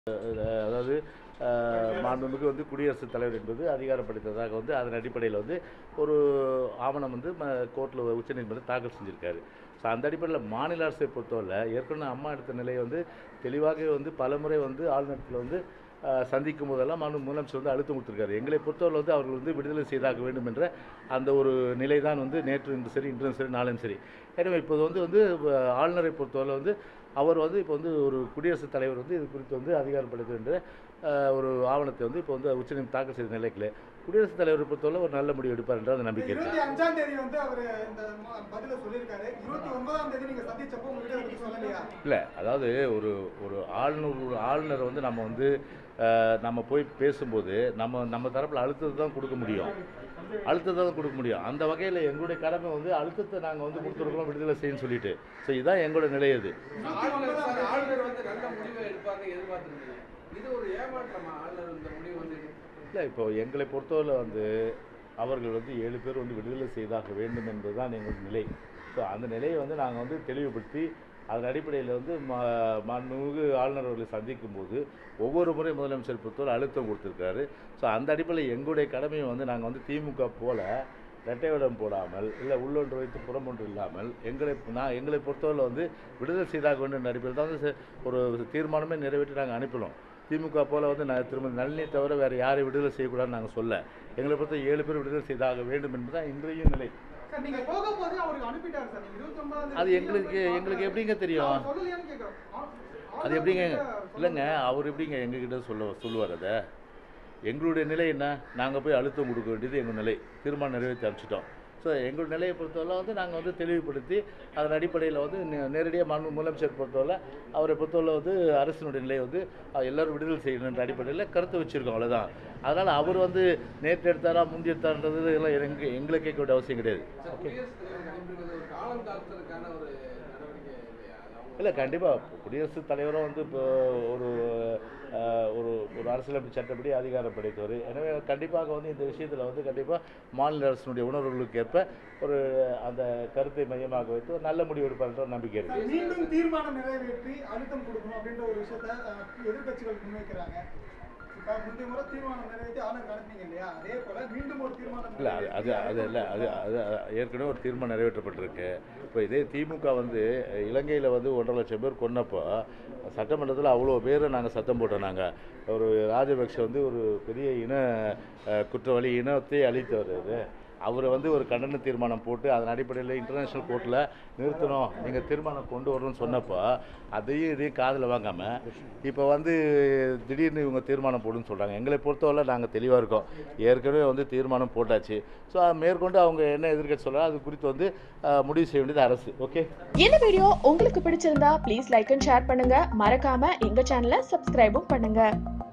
அதாவது அஹ், மாண்புமிகு வந்து குடியரசுத் தலைவர் என்பது அதிகாரப்படுத்ததாக வந்து அதன் அடிப்படையில் வந்து ஒரு ஆவணம் வந்து கோர்ட்டில் உச்சநீதிமன்றம் தாக்கல் செஞ்சுருக்காரு ஸோ அந்த அடிப்படையில் மாநில அரசை பொறுத்தவரை ஏற்கனவே அம்மா எடுத்த நிலையை வந்து தெளிவாகவே வந்து பலமுறை வந்து ஆளுநரத்தில் வந்து அஹ், சந்திக்கும் போதெல்லாம் மாண்பு முதலமைச்சர் வந்து அழுத்தம் கொடுத்துருக்காரு எங்களை பொறுத்தவரை வந்து அவர்கள் வந்து விடுதலை செய்தாக வேண்டும் என்ற அந்த ஒரு நிலை தான் வந்து நேற்று இன்று சரி இன்றும் சரி நாளும் சரி எனவே இப்போது வந்து வந்து அஹ், ஆளுநரை பொறுத்தவரை வந்து அவர் வந்து இப்போ வந்து ஒரு குடியரசுத் தலைவர் வந்து இது குறித்து வந்து அதிகாரப்படுத்த வேண்டிய அஹ், ஒரு ஆவணத்தை வந்து இப்போ வந்து உச்சநீதிமன்றம் தாக்கல் செய்த நிலைக்கில் குடியரசுத் தலைவரை பொறுத்தவரை ஒரு நல்ல முடிவு எடுப்பார் என்ற அந்த நம்பிக்கை இருக்கு இருபத்தி அஞ்சாம் தேதி வந்து அவர் இந்த ம- பதில சொல்லியிருக்காரு இருபத்தி ஒன்பதாம் தேதி நீங்க சந்திச்சப்போ உங்ககிட்ட இதை பத்தி சொல்லலையா இல்லை அதாவது ஒரு ஒரு ஆளுநர் ஒரு ஆளுநரை வந்து நம்ம வந்து அஹ், நம்ம போய் பேசும்போது நம்ம நம்ம தரப்பில் அழுத்தத்தை தான் கொடுக்க முடியும் அழுத்தத்தை தான் கொடுக்க முடியும் அந்த வகையில் எங்களுடைய கடமை வந்து அழுத்தத்தை நாங்கள் வந்து கொடுத்துருக்கோம் விடுதலை செய்யணும்னு சொல்லிட்டு ஸோ இதுதான் எங்களோட நிலை அது ஆளுநர் சார், ஆளுநர் வந்து நல்ல முடிவை எடுப்பார்னு எதிர்பார்த்திருந்தீங்க இது ஒரு ஏமாற்றமா ஆளுநர் இந்த முடிவு வந்து இல்லை இப்போ எங்களை பொறுத்தவரை வந்து அவர்கள் வந்து ஏழு பேர் வந்து விடுதலை செய்தாக வேண்டும் என்பதுதான் எங்கள் நிலை ஸோ அந்த நிலையை வந்து நாங்கள் வந்து தெளிவுபடுத்தி அதன் அடிப்படையில் வந்து மா மாண்புமிகு ஆளுநர் அவர்களை சந்திக்கும் போது ஒவ்வொரு முறை முதலமைச்சர் பொறுத்தவரை அழுத்தம் கொடுத்துருக்காரு ஸோ அந்த அடிப்படையில் எங்களுடைய கடமையை வந்து நாங்கள் வந்து திமுக போல ரெட்டைவிடம் போடாமல் இல்லை உள்ளொன்று வைத்து புறம் ஒன்று இல்லாமல் எங்களை நான் எங்களை பொறுத்தவரை வந்து விடுதலை செய்தாக வேண்டும் என்ற அடிப்படையில் தான் வந்து ஒரு தீர்மானமே நிறைவேற்றி நாங்கள் அனுப்பினோம் திமுக போல வந்து நான் திருமதி நளினியை தவிர வேறு யாரை விடுதலை செய்யக்கூடாதுன்னு நாங்கள் சொல்ல எங்களை பொறுத்த ஏழு பேர் விடுதலை செய்தாக வேண்டும் என்பதுதான் இன்றைய நிலை சார் நீங்க போகும்போது அவருக்கு அனுப்பிட்டாரு சார் நீங்க இருபத்தி ஒன்பதாம் அது எங்களுக்கு எங்களுக்கு எப்படிங்க தெரியும் சொல்லலையான்னு கேட்கிறோம் ஆ- அது எப்படிங்க ஆளுநர் இல்லைங்க அவர் எப்படிங்க எங்ககிட்ட சொல்ல சொல்லுவார் அதை எங்களுடைய நிலை என்ன நாங்கள் போய் அழுத்தம் கொடுக்க வேண்டியது எங்கள் நிலை தீர்மானம் நிறைவேற்றி அனுப்பிச்சிட்டோம் ஸோ எங்கள் நிலையை பொறுத்தவரை வந்து நாங்கள் வந்து தெளிவுபடுத்தி அதன் அடிப்படையில் வந்து நே- நேரடியாக மாண்பு முதலமைச்சர் பொறுத்தவரை அவரை பொறுத்தவரை வந்து அரசினுடைய நிலை வந்து அஹ், எல்லாரும் விடுதலை செய்யணுன்ற அடிப்படையில் கருத்து வச்சுருக்கோம் அவ்வளோதான் அதனால் அவர் வந்து நேற்று எடுத்தாரா முந்தி எடுத்தாருன்றது எல்லாம் எங்க எங்களை கேட்க வேண்டிய அவசியம் கிடையாது சார், குடியரசுத் தலைவர் கடைபிடிப்பது ஒரு காலம் தாழ்த்தலுக்கான ஒரு நடவடிக்கை இல்லையா அது அவங்க இல்லை கண்டிப்பாக குடியரசுத் தலைவரும் வந்து இப்போ ஒரு அஹ், ஒரு ஒரு அரசியலமைப்பு சட்டப்படி அதிகாரம் படைத்தவர் எனவே கண்டிப்பாக வந்து இந்த விஷயத்தில் வந்து கண்டிப்பாக மாநில அரசினுடைய உணர்வுகளுக்கு ஏற்ப ஒரு அந்த கருத்தை மையமாக வைத்து ஒரு நல்ல முடிவு எடுப்பார்ன்ற ஒரு நம்பிக்கை இருக்குது சார், மீண்டும் தீர்மானம் நிறைவேற்றி அழுத்தம் கொடுக்கணும் அப்படின்ற ஒரு விஷயத்த அஹ், எதிர்க்கட்சிகள் முன்வைக்கிறாங்க இப்ப முந்தைய முறை தீர்மானம் நிறைவேற்றி ஆளுநர் அனுப்பினீங்க இல்லையா அதே போல மீண்டும் ஒரு தீர்மானம் இல்லை அது அது அது இல்லை அது அது ஏற்கனவே ஒரு தீர்மானம் நிறைவேற்றப்பட்டிருக்கு இப்போ இதே திமுக வந்து இலங்கையில் வந்து ஒன்றரை லட்சம் பேர் கொன்னப்போ சட்டமன்றத்தில் அவ்வளோ பேரை நாங்கள் சத்தம் போட்டோம் நாங்கள் ஒரு ராஜபக்ஷ வந்து ஒரு பெரிய இன அஹ், குற்றவாளி இனத்தை அழித்தவர் அது அவரை வந்து ஒரு கண்டன தீர்மானம் போட்டு அதன் அடிப்படையில் இன்டர்நேஷ்னல் கோர்ட்டில் நிறுத்தணும் நீங்கள் தீர்மானம் கொண்டு வரணும்னு சொன்னப்போ அதையும் இதையும் காதில் வாங்காமல் இப்போ வந்து திடீர்னு இவங்க தீர்மானம் போடுன்னு சொல்கிறாங்க எங்களை பொறுத்தவரை நாங்கள் தெளிவாக இருக்கோம் ஏற்கனவே வந்து தீர்மானம் போட்டாச்சு ஸோ மேற்கொண்டு அவங்க என்ன எதிர்க்க சொல்கிறாங்க அது குறித்து வந்து அஹ், முடிவு செய்ய வேண்டியது அரசு ஓகே இந்த வீடியோ உங்களுக்கு பிடிச்சிருந்தா ப்ளீஸ் லைக் அண்ட் ஷேர் பண்ணுங்க மறக்காம எங்க சேனலை சப்ஸ்கிரைபும் பண்ணுங்க